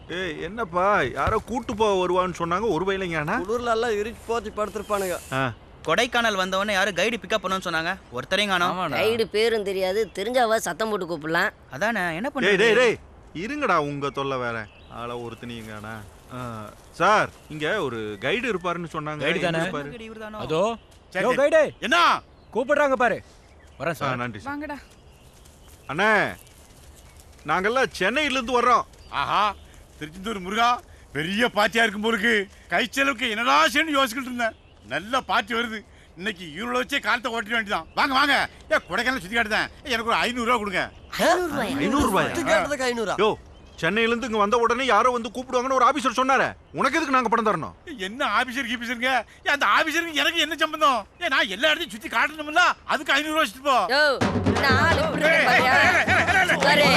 ஏய் என்னப்பா யாரோ கூட்டு போக வருவான்னு சொன்னாங்க ஒரு வயலைங்கண்ணா குளிர்ல எல்லாம் இறுக்கி போத்தி படுத்திருப்பானுங்க கொடைக்கானல் வந்தவொடனே யாரும் கைடு பிக்கப் பண்ணணும்னு சொன்னாங்க ஒருத்தரையும் காணோம் கைடு பேரும் தெரியாது தெரிஞ்சாவா சத்தம் போட்டு கூப்பிடலாம் அதானே என்ன டேய் டேய் பண்ணுறது டேய் இருங்கடா உங்க தொல்லை வேற ஆள ஒருத்தனீங்கண்ணா சார் இங்க ஒரு கைடு இருப்பாருன்னு சொன்னாங்க Guide தானே? எங்க இருப்பாரு? இவர்தானோ? அதோ சரி, யோ சரி. கைடே என்ன கூப்பிடுறாங்க பாரு வரேன் ஆ, சார் நன்றி சார் வாங்கடா அண்ணே நாங்கெல்லாம் சென்னையில இருந்து வர்றோம் ஆஹா திருச்செந்தூர் முருகா பெரிய பார்ட்டியா இருக்கும் போலுக்கு கை செலவுக்கு என்னடா செய்யணும் யோசிச்சுட்டு இருந்தேன் நல்ல பார்ட்டி வருது இன்னைக்கு ஈரோட வச்சே காலத்தை ஓட்டிட வேண்டியதான் வாங்க வாங்க ஏ கொடைக்கானல் சுத்தி காட்டுதேன் எனக்கு ஒரு ஐநூறு ரூபா கொடுங்க ஐநூறு ரூபாயா சுத்தி கேட்டதுக்கு ஐநூறா யோ சென்னையில இருந்து இங்க வந்த உடனே யாரோ வந்து கூப்பிடுவாங்கன்னு ஒரு ஆபீசர் சொன்னாரே உனக்கு எதுக்கு நாங்க பணம் தரணும் என்ன ஆபீசர் கீபீசருங்க ஏன் அந்த ஆபீசருக்கு எனக்கு என்ன சம்பந்தம் ஏன் நான் எல்லா இடத்தையும் சுத்தி காட்டணும்ல அதுக்கு ஐநூறு ரூபா வச்சுட்டு போ யோ என்ன ஆள் இப்படி இருக்கு பாத்தியா? உட்காரு.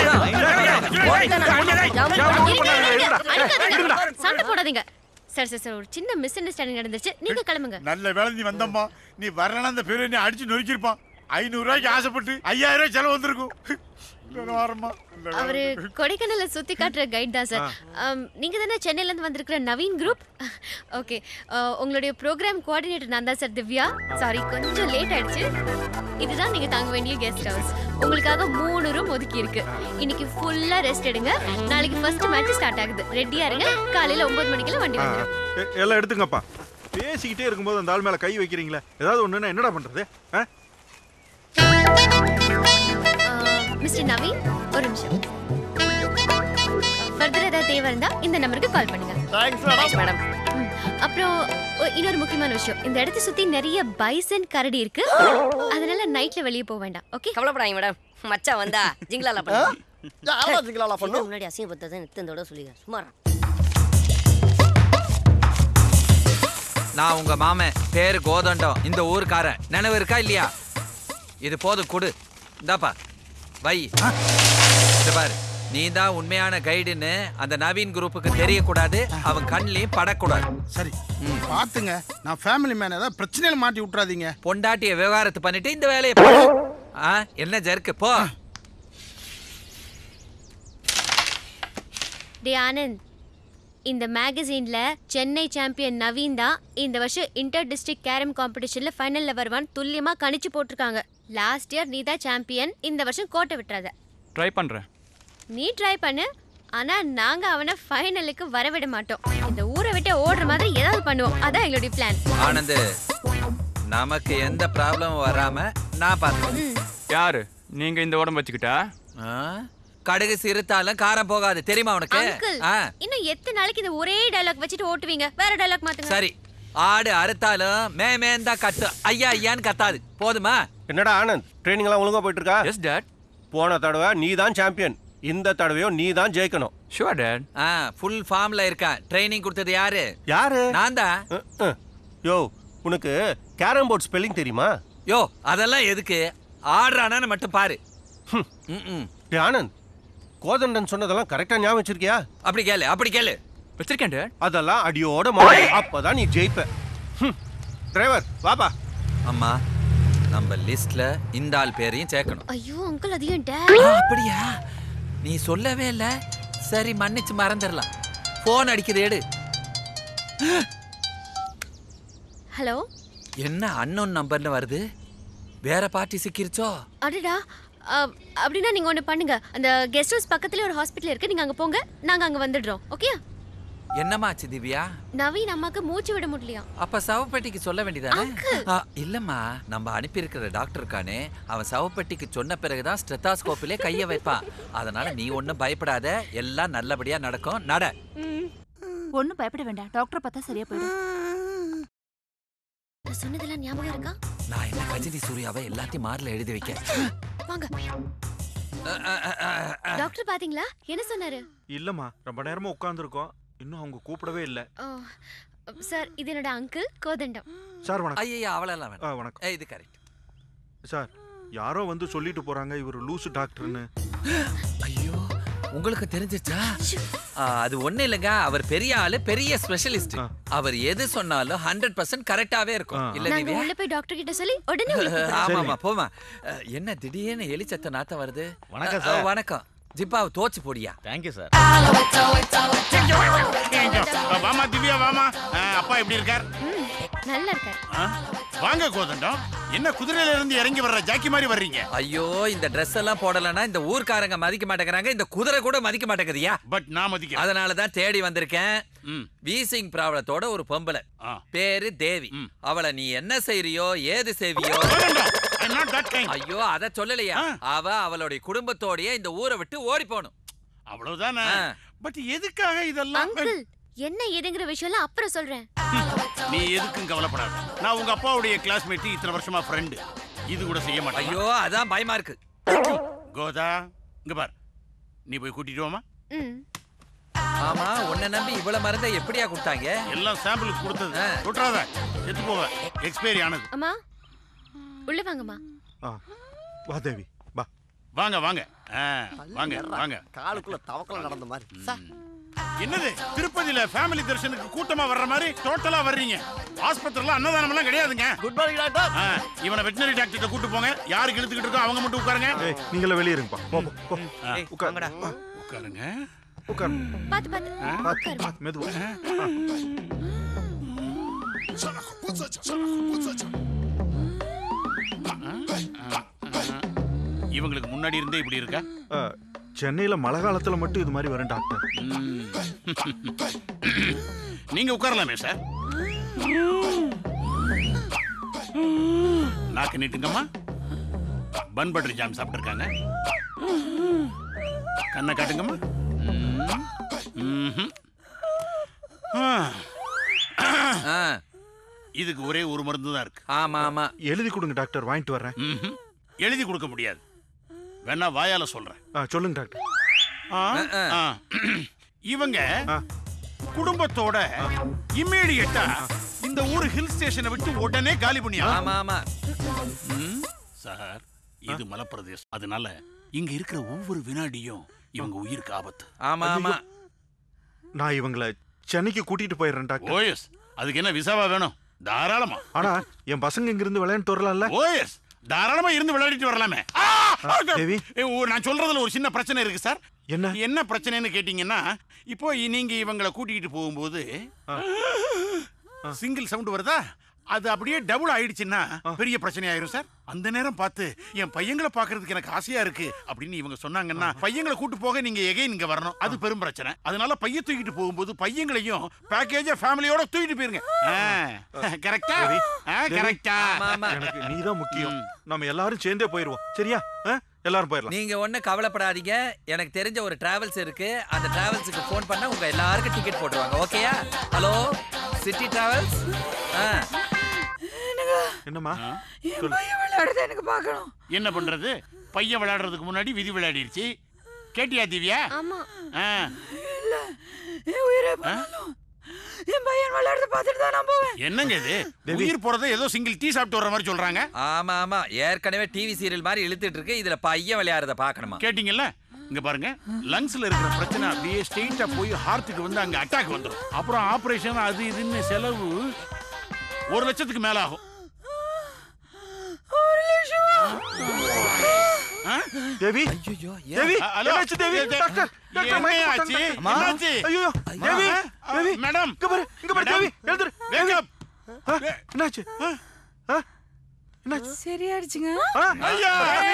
அடிக்காதீங்க. சண்டை போடாதீங்க சார் சார் சார் ஒரு சின்ன மிஸ் அண்டர்ஸ்டாண்டிங் நடந்துச்சு நீங்க கிளம்புங்க நல்ல வேலை நீ வந்தம்மா நீ வரலன்னா அந்த பேரு நீ அடிச்சு நொறுக்கிருப்பான் ஐநூறு ரூபாய்க்கு ஆசைப்பட்டு ஐயாயிரம் ரூபாய் செலவு வந்திருக்கும் இல்லைன்னா வாரம்மா. நல்ல வேலை. அவரு கொடைக்கானல சுத்தி காட்டுற கைட் தான் சார் ஆம், நீங்க தானே சென்னையில இருந்து வந்திருக்கிற நவீன் குரூப் ஓகே உங்களுடைய ப்ரோக்ராம் கோஆர்டினேட்டர் நான் தான் சார் திவ்யா சாரி கொஞ்சம் லேட் ஆயிடுச்சு இதுதான் நீங்க தங்க வேண்டிய கெஸ்ட் ஹவுஸ் உங்களுக்காக மூணு ரூம் ஒதுக்கி இருக்கு இன்னைக்கு ஃபுல்லா ரெஸ்ட் எடுங்க நாளைக்கு ஃபர்ஸ்ட் மேட்ச் ஸ்டார்ட் ஆகுது ரெடியா இருங்க காலையில ஒன்பது மணிக்கெல்லாம் வண்டி ஆ, வந்துடும் எ- எல்லாம் எடுத்துங்கப்பா பேசிக்கிட்டே இருக்கும்போது அந்த ஆள் மேல கை வைக்கிறீங்களே ஏதாவது ஒண்ணுன்னா என்னடா பண்றது ஆ? மிஸ்டர் நவீன் ஒரு நிமிஷம் ஃபர்தர் ஏதாவது தேவை இருந்தா இந்த நம்பருக்கு கால் பண்ணுங்க தேங்க்ஸ் மேடம் ம். அப்புறம் ஒ- இன்னொரு முக்கியமான விஷயம் இந்த இடத்த சுத்தி நிறைய பைசன் கரடி இருக்கு அதனால நைட்ல வெளியே போக வேண்டாம் ஓகே கவலைப்படாதீங்க மேடம் மச்சான் வந்தா ஜிங்கலால பண்ணு யாரா ஜிங்கலாலா இதுக்கு பண்ணும் முன்னாடி அசிங்கப்பட்டதை நித்தந்தோட சொல்லிக்கிறேன் சும்மா இரு. நான் உங்க மாமன் பேரு கோதண்டம் இந்த ஊருக்காரன் நினைவு இருக்கா இல்லையா இது போதும் கொடு இந்தாப்பா வை இது பாரு நீ தான் உண்மையான கைடுன்னு அந்த நவீன் குரூப்புக்கு தெரியக்கூடாது அவன் கண்ணிலையும் படக்கூடாது சரி பாத்துங்க நான் ஃபேமிலி மேன் ஏதாவது பிரச்சனையில மாட்டி விட்டுறாதீங்க பொண்டாட்டிய விவகாரத்தை பண்ணிட்டு இந்த வேலையை பாரு. ஆ என்ன ஜர்க்கு போ டே ஆனந்த் இந்த மேகசீன்ல சென்னை சாம்பியன் நவீன் தான் இந்த வருஷம் இன்டர் டிஸ்ட்ரிக்ட் கேரம் காம்படிஷன்ல ஃபைனல்ல வருவான் துல்லியமா கணிச்சு போட்டிருக்காங்க லாஸ்ட் இயர் நீ தான் சாம்பியன் இந்த வருஷம் கோட்டை விட்டுறாத ட்ரை பண்றேன் நீ ட்ரை பண்ணு ஆனா நாங்க அவனை ஃபைனலுக்கு வரவிட மாட்டோம் இந்த ஊரை விட்டு ஓடுற மாதிரி ஏதாவது பண்ணுவோம் அதான் எங்களுடைய பிளான் ஆனந்து நமக்கு எந்த ப்ராப்ளமும் வராம நான் பார்த்துக்கிறேன் யாரு நீங்க இந்த உடம்பு வச்சுக்கிட்டா ஆ? கடுகு சிறுத்தாலும் காரம் போகாது தெரியுமா உனக்கு அங்கிள் ஆ இன்னும் எத்தனை நாளைக்கு இந்த ஒரே டயலாக் வச்சுட்டு ஓட்டுவீங்க வேற டயலாக் மாத்துங்க சரி ஆடு அறுத்தாலும் மே மேந்தா கத்து ஐயா ஐயான்னு கத்தாது போதுமா என்னடா ஆனந்த் ட்ரைனிங் எல்லாம் ஒழுங்கா போயிட்டு இருக்கா எஸ் டேட் போன தடவை நீ தான் சாம்பியன் இந்த தடவையும் நீ தான் ஜெயிக்கணும் ஷுவர் டேட் ஆ ஃபுல் ஃபார்ம்ல இருக்கேன் ட்ரைனிங் கொடுத்தது யாரு யாரு நான் தான் அஹ், அஹ். யோ உனக்கு கேரம் போர்ட் ஸ்பெல்லிங் தெரியுமா யோ அதெல்லாம் எதுக்கு ஆடுறானான்னு மட்டும் பாரு ஹம். ம்ம். டேய் ஆனந்த் கோதண்டன் சொன்னதெல்லாம் கரெக்டா ஞாபகம் வச்சிருக்கியா அப்படி கேளு அப்படி கேளு வச்சிருக்கேன் டேட் அதெல்லாம் அடியோட மாடு அப்பதான் நீ ஜெயிப்ப ஹம். டிரைவர் வாப்பா அம்மா நம்ம லிஸ்ட்ல இந்த ஆள் பேரையும் சேர்க்கணும் ஐயோ அங்கிள் அதையும் டே ஆ, அப்படியா நீ சொல்லவே இல்ல சரி மன்னிச்சு மறந்துடலாம் போன் அடிக்குது எடு ஹலோ என்ன அன்னோன் நம்பர்னு வருது வேற பார்ட்டி சிக்கிருச்சோ அடடா அ, அப்படின்னா நீங்க ஒண்ணு பண்ணுங்க அந்த கெஸ்ட் ஹவுஸ் பக்கத்துல ஒரு ஹாஸ்பிட்டல் இருக்கு நீங்க அங்க போங்க நாங்க அங்க வந்துடுறோம் ஓகே என்னமாச்சு திவ்யா நவீன் அம்மாக்கு மூச்சு விட முடியலையா அப்ப சவப்பெட்டிக்கு சொல்ல வேண்டியதானே ஆ, இல்லம்மா நம்ம அனுப்பி இருக்கிற டாக்டர் இருக்கானே அவன் சவப்பெட்டிக்கு சொன்ன பிறகுதான் ஸ்டெத்தாஸ்கோப்பிலே கைய வைப்பான் அதனால நீ ஒண்ணும் பயப்படாத எல்லாம் நல்லபடியா நடக்கும் நட ஒன்றும் பயப்பட வேண்டாம் டாக்டரை பார்த்தா சரியா போயிடும் நான் சொன்னதெல்லாம் ஞாபகம் இருக்கா நான் என்ன கஜினி சூர்யாவை எல்லாத்தையும் மார்ல எழுதி வைக்க வாங்க அ, அ, அ, அ, அ. டாக்டர் பாத்தீங்களா என்ன சொன்னாரு இல்லம்மா ரொம்ப நேரமா உட்காந்துருக்கோம் இன்னும் அவங்க கூப்பிடவே இல்லை ஓ, சார் இது என்னோட அங்கிள் கோதண்டம் சார் வணக்கம் ஐயா அவளெல்லாம் வேணாம் ஆ, வணக்கம் ஏய், இது கரெக்ட் சார் யாரோ வந்து சொல்லிட்டு போறாங்க இவர் லூசு டாக்டர்னு ஐயோ உங்களுக்கு தெரிஞ்சிச்சா ஆ, அது ஒண்ணு இல்லைங்க அவர் பெரிய ஆளு பெரிய ஸ்பெஷலிஸ்ட் அவர் எது சொன்னாலும் ஹண்ட்ரட் பர்சன்ட் கரெக்டாவே இருக்கும் இல்ல நாங்க திவ்யா உள்ள போய் டாக்டர் கிட்ட சொல்லி உடனே உள்ள கூப்பிடுறோம். ஆமாமா போமா அஹ், என்ன திடீர்னு எலிச்சத்த நாத்தம் வருது வணக்கம் அஹ், சார். வணக்கம் ஜிப்பாவை தோச்சு போடியா தேங்க்யூ சார் வாமா திவ்யா வாமா ஆ, அப்பா எப்படி இருக்கார் ம் நல்லா இருக்காரு ஆ? வாங்க கோதண்டம் என்ன குதிரையில இருந்து இறங்கி வர்ற ஜாக்கி மாதிரி வர்றீங்க ஐயோ இந்த Dress எல்லாம் போடலன்னா இந்த ஊர்க்காரங்க மதிக்க மாட்டேங்கிறாங்க இந்த குதிரை கூட மதிக்க மாட்டேங்குதுயா பட் நான் மதிக்கிறேன் அதனால தான் தேடி வந்திருக்கேன் ம். வீசிங் ப்ராப்ளத்தோட ஒரு பொம்பளை ஆ. பேரு தேவி ம். அவளை நீ என்ன செய்றியோ ஏது செய்வியோ கோதண்டம் I'm not that kind. ஐயோ அத சொல்லலையா ஆ. அவ அவளுடைய குடும்பத்தோடயே இந்த ஊரை விட்டு ஓடி போகணும் அவ்வளவுதானே ஆ. பட் எதுக்காக இதெல்லாம் அங்கிள் என்ன ஏதுங்கிற விஷயம்லாம் அப்புறம் சொல்றேன் நீ எதுக்கும் கவலைப்படாத நான் உங்க அப்பாவுடைய கிளாஸ்மேட் இத்தனை வருஷமா ஃப்ரெண்டு இது கூட செய்ய மாட்டேன் ஐயோ அதான் பயமா இருக்கு கோதா இங்க பார் நீ போய் கூட்டிட்டு வாமா ம் ஆமா உன்னை நம்பி இவ்வளவு மருந்தை எப்படியா கொடுத்தாங்க எல்லாம் சாம்பிளுக்கு கொடுத்தது ஆ. விட்டுறாத செத்து போவ எக்ஸ்பைரி ஆனது அம்மா உள்ள வாங்கம்மா ஆ வா தேவி வா வாங்க வாங்க ஆ, வாங்க வாங்க காலுக்குள்ள தவக்கல நடந்த மாதிரி சா. என்னது திருப்பதியில ஃபேமிலி தரிசனுக்கு கூட்டமா வர்ற மாதிரி டோட்டலா வர்றீங்க ஆஸ்பத்திரியில அன்னதானம் எல்லாம் கிடையாதுங்க குட் மார்னிங் டாக்டர் ஆ, இவனை வெட்டினரி டாக்டர் கூட்டு போங்க யாருக்கு இழுத்துக்கிட்டு இருக்கோ அவங்க மட்டும் உட்காருங்க ஏய் நீங்களே வெளியே இருங்கப்பா போ போ, போ ஏய், உட்கார். வாங்கடா. உட்காருங்க உட்கார் பாத்து பாத்து பார்த்து பார்த்து மெதுவா ஆ. இவங்களுக்கு முன்னாடி இருந்தே இப்படி இருக்கா ஆ, சென்னையில மழை காலத்துல மட்டும் இது மாதிரி வரும் டாக்டர் ம். நீங்க உட்காரலாமே சார் நாக்கு நீட்டுங்கம்மா பன் பட்டர் ஜாம் சாப்பிட்டுருக்காங்க கண்ணை காட்டுங்கம்மா ம். ம்ஹும். ஆ, ஆ, இதுக்கு ஒரே ஒரு மருந்து தான் இருக்கு ஆமா ஆமா எழுதி கொடுங்க டாக்டர் வாங்கிட்டு வர்றேன் ம்ஹும். எழுதி கொடுக்க முடியாது வேணா வாயால சொல்றேன் ஆ சொல்லுங்க டாக்டர் ஆ, ஆ. ஆ. இவங்க ஆ. குடும்பத்தோட இம்மீடியட்டா இந்த ஊர் ஹில் ஸ்டேஷனை விட்டு உடனே காலி பண்ணியா ஆமா ஆமா சார் இது மலைப்பிரதேசம் அதனால இங்க இருக்கிற ஒவ்வொரு வினாடியும் இவங்க உயிருக்கு ஆபத்து ஆமா ஆமா நான் இவங்களை சென்னைக்கு கூட்டிட்டு போயிடுறேன் டாக்டர் ஓஎஸ் அதுக்கு என்ன விசாவா வேணும் தாராளமா ஆனா என் பசங்க இங்க இருந்து விளையாண்டு வரலாம்ல ஓஎஸ் தாராளமா இருந்து விளையாடிட்டு வரலாமே ஆ! தேவி. ஏ, ஓ, நான் சொல்றதுல ஒரு சின்ன பிரச்சனை இருக்கு சார் என்ன என்ன பிரச்சனைன்னு கேட்டீங்கன்னா இப்போ இ- நீங்க இவங்களை கூட்டிகிட்டு போகும்போது சிங்கிள் சவுண்ட் வருதா அது அப்படியே டபுள் ஆயிடுச்சுன்னா பெரிய பிரச்சனை ஆயிரும் சார் அந்த நேரம் பார்த்து என் பையங்களை பார்க்கிறதுக்கு எனக்கு ஆசையா இருக்கு அப்படின்னு இவங்க சொன்னாங்கன்னா பையங்களை கூட்டு போக நீங்க எகைன் இங்க வரணும் அது பெரும் பிரச்சனை அதனால பைய தூக்கிட்டு போகும்போது பையங்களையும் பேக்கேஜ ஃபேமிலியோட தூக்கிட்டு போயிருங்க கரெக்டா கரெக்டா ஆமா ஆமா எனக்கு நீதான் முக்கியம் நம்ம எல்லாரும் சேர்ந்தே போயிருவோம் சரியா ஆ? எல்லாரும் போயிடலாம் நீங்க ஒண்ணு கவலைப்படாதீங்க எனக்கு தெரிஞ்ச ஒரு டிராவல்ஸ் இருக்கு அந்த டிராவல்ஸுக்கு ஃபோன் பண்ணா உங்க எல்லாருக்கும் டிக்கெட் போட்டுருவாங்க ஓகேயா ஹலோ சிட்டி டிராவல்ஸ் என்னம்மா என்ன பண்றது பையன் விளையாடுறதுக்கு முன்னாடி விதி விளையாடிருச்சு கேட்டியா திவ்யா ஆமா ஆ. ஆ? என்னங்க இது உயிர் போறதை ஏதோ சிங்கிள் டீ சாப்பிட்டு வர்ற மாதிரி சொல்றாங்க ஆமா ஆமா ஏற்கனவே டிவி சீரியல் மாதிரி இழுத்துட்டு இருக்கு இதுல பையன் விளையாடுறத பாக்கணுமா கேட்டீங்கல்ல இங்க பாருங்க லங்ஸ்ல இருக்கிற பிரச்சனை அப்படியே ஸ்ட்ரெயிட்டா போய் ஹார்ட்டுக்கு வந்து அங்க அட்டாக் வந்துடும் அப்புறம் ஆபரேஷன் அது இதுன்னு செலவு ஒரு லட்சத்துக்கு மேல ஆகும் ஆ? தேவி ஐயோ தேவி அ- ஹலோ என்னாச்சு தேவி தே- தே- டாக்டர் டாக்டர் மயக்கம் என்னையாச்சு? போட்டாங்க. அம்மா? என்னாச்சு? ஐயோ தேவி ஆ, தேவி மேடம் இங்க பாரு இங்க பாரு மேடம். தேவி எழுந்துரு Wake up. ஆ, என்னாச்சு ஆ? ஆ? என்னாச்சு சரியாயிடுச்சுங்க ஆ? ஐயா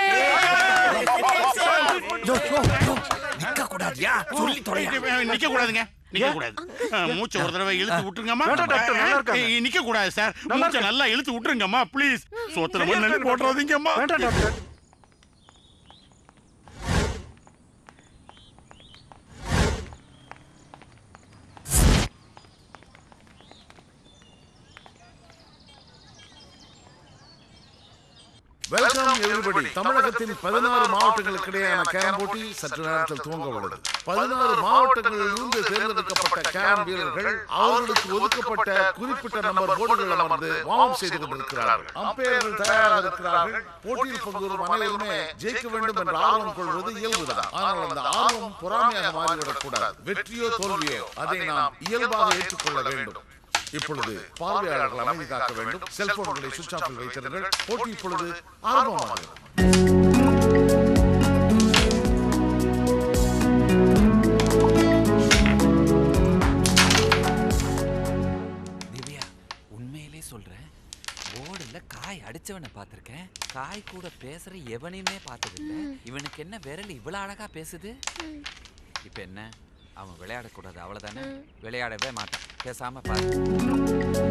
நிக்க கூடாதியா சொல்லி தொலையா நிக்க கூடாதுங்க நிக்க கூடாது ஆ, மூச்சை ஒரு தடவை இழுத்து விட்டுருங்கம்மா வேண்டாம் டாக்டர், நல்லா இருக்காங்க. ஏய், நிக்க கூடாது சார் நல்லா மூச்சை நல்லா இழுத்து விட்டுருங்கம்மா ப்ளீஸ் சோத்துல மண்ணு போட்டுறாதீங்கம்மா வேண்டாம் டாக்டர் வெல்கம் எவ்ரிபடி தமிழகத்தின் பதினாறு மாவட்டங்களுக்கு இடையேயான கேரம் போட்டி சற்று நேரத்தில் துவங்க உள்ளது பதினாறு மாவட்டங்களிலிருந்து தேர்ந்தெடுக்கப்பட்ட கேரம் வீரர்கள் அவர்களுக்கு ஒதுக்கப்பட்ட குறிப்பிட்ட நம்பர் போர்டுகள் அமர்ந்து வார்ம் செய்து கொண்டிருக்கிறார்கள் அம்பையர்கள் தயாராக இருக்கிறார்கள் போட்டியில் பங்கு பெறும் அனைவருமே ஜெயிக்க வேண்டும் என்ற ஆர்வம் கொள்வது இயல்புதான் ஆனால் அந்த ஆர்வம் பொறாமையாக மாறிவிடக் கூடாது வெற்றியோ தோல்வியோ அதை நாம் இயல்பாக ஏற்றுக்கொள்ள வேண்டும் இப்பொழுது பார்வையாளர்கள் அமைதி காக்க வேண்டும் செல்போன்களை சுவிட்ச் ஆஃபில் வைத்திருங்கள் போட்டி இப்பொழுது ஆரம்பமாகிறது கூட பேசுற எவனையுமே பார்த்தது இல்ல இவனுக்கு என்ன விரல் இவ்வளவு அழகா பேசுது இப்ப என்ன அவன் விளையாடக்கூடாது அவ்வளவுதானே விளையாடவே மாட்டான் பேசாம பாரு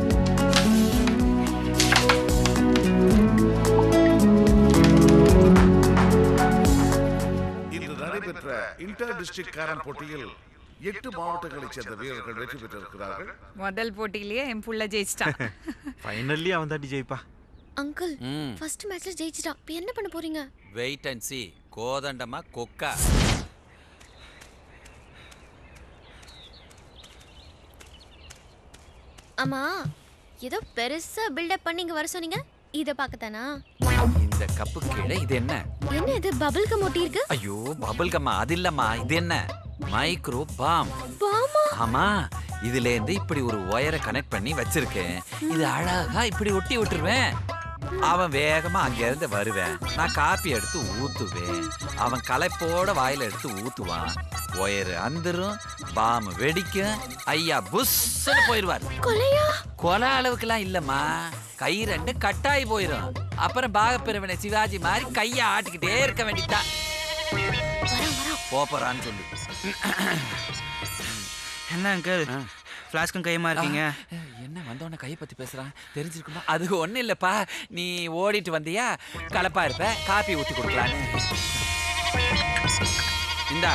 இன்று நடைபெற்ற இன்டர் டிஸ்ட்ரிக்ட் கேரம் போட்டியில் எட்டு மாவட்டங்களைச் சேர்ந்த வீரர்கள் வெற்றி பெற்றிருக்கிறார்கள் முதல் போட்டியிலேயே என் புள்ள ஜெயிச்சிட்டான் ஃபைனல்லி அவன் தாண்டி ஜெயிப்பா அங்கிள் ம் ஃபர்ஸ்ட் மேட்ச்ல ஜெயிச்சிட்டான் இப்போ என்ன பண்ண போறீங்க வெயிட் அண்ட் சி கோதண்டமா கொக்கா ஆமா ஏதோ பெருசா பில்டப் பண்ணி இங்க வர சொன்னீங்க இத பார்க்கத்தானா இந்த கப்பு கீழே இது என்ன என்ன இது பபிள் கம் ஒட்டி இருக்கு ஐயோ பபிள் கம்மா அது இல்லம்மா இது என்ன மைக்ரோ பாம் பாமா ஆமா இதுல இருந்து இப்படி ஒரு ஒயரை கனெக்ட் பண்ணி வச்சிருக்கேன் இது அழகா இப்படி ஒட்டி விட்டுருவேன் அவன் வேகமா அங்க இருந்து வருவேன் நான் காப்பி எடுத்து ஊத்துவேன் அவன் களைப்போட வாயில எடுத்து ஊத்துவான் ஒயரு அந்துரும் பாம் வெடிக்கும் ஐயா புஷ்ன்னு போயிடுவார் கொலையா கொலை அளவுக்குலாம் இல்லம்மா கை ரெண்டு கட்டாயி போயிடும் அப்புறம் பாகப்பிரிவினை சிவாஜி மாதிரி கையை ஆட்டிக்கிட்டே இருக்க வேண்டியதா போப்பறான்னு சொல்லு என்ன அங்கிள் ஃப்ளாஸ்க்கும் கையுமா இருக்கீங்க என்ன வந்தவன கையை பத்தி பேசுறான் தெரிஞ்சிருக்குமா அது ஒண்ணும் இல்லப்பா நீ ஓடிட்டு வந்தியா கலப்பா இருப்ப காப்பி ஊத்தி கொடுக்கலான்னு இந்தா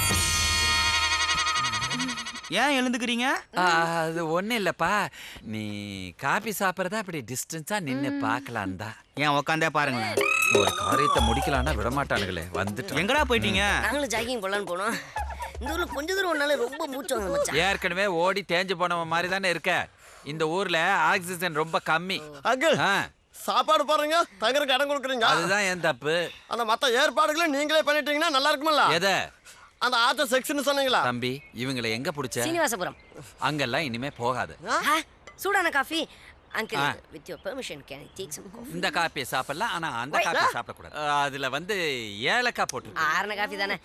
ஏன் எழுந்துக்கிறீங்க ஆ, அது ஒண்ணும் இல்லப்பா நீ காபி சாப்பிட்றதா அப்படி டிஸ்டன்ஸா நின்னு பார்க்கலாம் தான் ஏன் உக்காந்தே பாருங்களேன் ஒரு காரியத்தை முடிக்கலாம்னா விட மாட்டானுங்களே வந்துட்டு எங்கடா போயிட்டீங்க நாங்களும் ஜாகிங் போலான்னு போனோம் இந்த ஊர்ல கொஞ்ச தூரம் ஒன்னால ரொம்ப மூச்சு வாங்க மச்சான் ஏற்கனவே ஓடி தேஞ்சு போனவன் மாதிரி தானே இருக்க இந்த ஊர்ல ஆக்சிஜன் ரொம்ப கம்மி அங்கிள் ஆ, சாப்பாடு போடுறீங்க தங்கறதுக்கு இடம் கொடுக்குறீங்க அதுதான் என் தப்பு அந்த மத்த ஏற்பாடுகளை நீங்களே பண்ணிட்டீங்கன்னா நல்லா இருக்குமல்ல எதை அந்த ஆத்த செக்ஷன் சொன்னீங்களா தம்பி இவங்களை எங்க புடிச்ச சீனிவாசபுரம் அங்கெல்லாம் இனிமே போகாது ஆ, சூடான காஃபி அங்கிள் ஆ. With your permission can I take some coffee இந்த காப்பியை சாப்பிடலாம் ஆனா அந்த Wait. காப்பியை சாப்பிடக்கூடாது அஹ், அதுல வந்து ஏலக்காய் போட்டு ஆறுன காஃபி தானே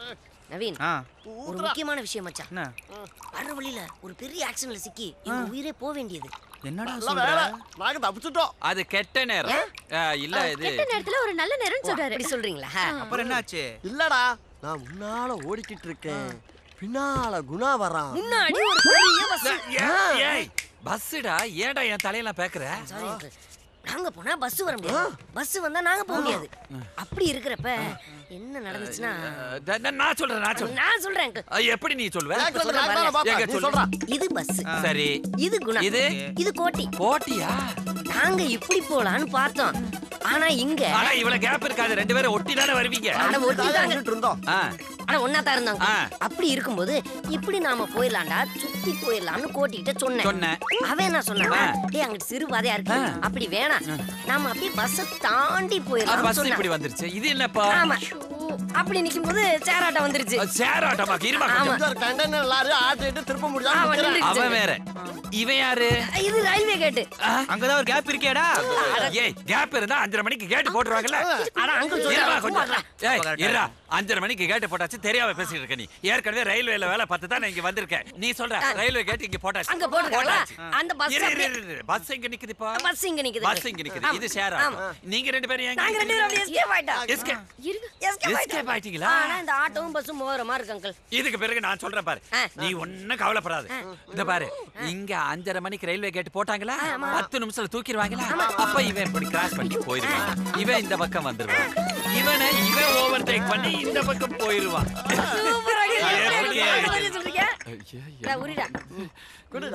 நவீன் ஆ ஒரு முக்கியமான விஷயம் மச்சான் என்ன வர்ற வழியில ஒரு பெரிய ஆக்சிடென்ட்ல சிக்கி எங்க உயிரே போக வேண்டியது என்னடா நல்ல சொல்ற வேலை நாங்க தப்பிச்சுட்டோம் அது கெட்ட நேரம் அஹ், இல்ல இது கெட்ட நேரத்துல ஒரு நல்ல நேரம்னு சொல்றாரு அப்படி சொல்றீங்களா அப்புறம் என்னாச்சு இல்லடா நான் முன்னால ஓடிக்கிட்டு இருக்கேன் பின்னால குணா வரான் முன்னாடி ஒரு பெரிய பஸ் ஏய் பஸ்ஸுடா ஏன்டா என் தலையெல்லாம் பேக்குற சாரி அங்கிள் நாங்க போனா பஸ் வர முடியாது பஸ் வந்தா நாங்க போக முடியாது அப்படி இருக்கிறப்ப என்ன நடந்துச்சுன்னா அஹ், த- த- நான் சொல்றேன் நான் சொல்றேன் நான் சொல்றேன் அங்கிள் அஹ், எப்படி நீ சொல்லுவ நான் சொல்றேன், நான் தானே பாப்பேன். எங்க நீ சொல்லு. சொல்றா. இது பஸ் சரி இது குணா இது இது கோட்டி போட்டியா நாங்க இப்படி போலான்னு பார்த்தோம் ஆனா இங்க ஆனா இவ்வளவு கேப் இருக்காது ரெண்டு பேரும் ஒட்டி தானே வருவீங்க அட ஒட்டிதாங்க நின்னுட்டு இருந்தோம் ஆ, ஆனா ஒன்னா தான் இருந்தாங்க ஆ. அப்படி இருக்கும்போது இப்படி நாம போயிடலாம்டா சுத்தி போயிடலாம்னு கோட்டிக்கிட்ட சொன்னேன் சொன்னேன். அவன் என்ன சொன்னான் ஆ. டேய் அங்கிட்டு சிறு பாதையா இருக்கு ஆ. அப்படி வேணாம் நாம அப்படியே பஸ் தாண்டி ஆ, போயிடலாம் பஸ் இப்படி வந்துருச்சு இது என்னப்பா ஆமா அப்படி நிக்கும் போது சேராட்டம் வந்துருச்சு அஹ், சேர் ஆட்டமாக்கு இருமா ஆமா. கொஞ்சம். ஒரு கண்டெய்னர் லாரி ஆட்டிட்டு திருப்ப ஆமா, முடியாம நிக்கிறேன். நின்றுச்சு. அவன் வேற இவன் யாரு இது ரயில்வே கேட்டு அங்கதான் ஒரு கேப் இருக்கேடா ஏய் கேப் இருந்தா அஞ்சரை மணிக்கு கேட்டு போட்டுருவாங்கல்ல ஆனா அங்கிள் இருமா சொல்றாரு சும்மா கொஞ்சம் ஏய் இருடா அஞ்சரை மணிக்கு கேட்டு போட்டாச்சு தெரியாம பேசிட்டு இருக்க நீ ஏற்கனவே ரயில்வேல வேலை பார்த்து தான் நான் இங்க வந்திருக்கேன் நீ சொல்ற ரயில்வே கேட் இங்க போட்டாச்சு அங்க போட்டுருக்காங்களா? போட்டாச்சு. அந்த bus இரு, இரு, அப்படியே- இரு, இரு. பஸ் எங்க நிக்குது இப்போ பஸ் இங்க நிக்குது பஸ் இங்க நிக்குது இது ஷேர் ஆமா. நீங்க ரெண்டு பேரும் எங்க நாங்க ரெண்டு பேரும் அப்படியே escape ஆயிட்டோம். Escape. இருங்க Escape Escape ஆயிட்டோம். ஆயிட்டீங்களா? ஆனா இந்த ஆட்டோவும் பஸ்ஸும் மோதிர மாதிரி இருக்கு அங்கிள் இதுக்கு பிறகு நான் சொல்றேன் பாரு ஆ. நீ ஒன்னும் கவலைப்படாத இந்த பாரு இங்க அஞ்சரை மணிக்கு ரயில்வே கேட் போட்டாங்களா பத்து நிமிஷத்துல தூக்கிடுவாங்களா அப்ப இவன் இப்படி கிராஸ் பண்ணி போயிருவான் இவன் இந்த பக்கம் வந்துருவான் இவனை இவன் ஓவர் டேக் பண்ணி இந்த பக்கம் போயிருவான் சூப்பரா இருக்கு. எப்படி? எப்படி சொல்றீங்க ஐயா, டா, உரிடா குடுடா.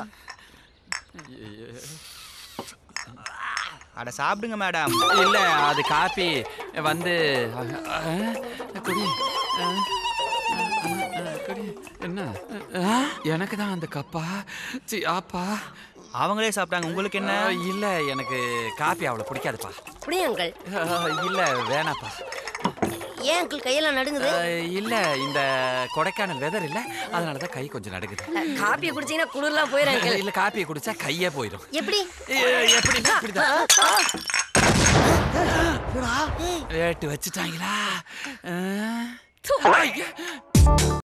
அட சாப்பிடுங்க மேடம் இல்ல அது காப்பி வந்து அஹ், குடி அஹ், அஹ், குடி என்ன அஹ், எனக்கு தான் அந்த கப்பா சி ஆப்பா அவங்களே சாப்பிட்டாங்க உங்களுக்கு என்ன அஹ், இல்ல எனக்கு காப்பி அவ்வளவு பிடிக்காதுப்பா அப்படியே அங்கிள் அஹ், இல்ல வேணாப்பா ஏன் அங்கிள் கையெல்லாம் நடுங்குது அஹ், இல்ல இந்த கொடைக்கானல் வெதர் இல்ல அதனாலதான் கை கொஞ்சம் நடுக்குது காப்பியை குடிச்சீங்கன்னா குளிர்லாம் போயிடும் அங்கிள் இல்ல காப்பியை குடிச்சா கையே போயிடும் எப்படி எ- எப்படின்னா இப்படிதான் ரேட்டு வச்சுட்டாங்களா அஹ், ஐயா.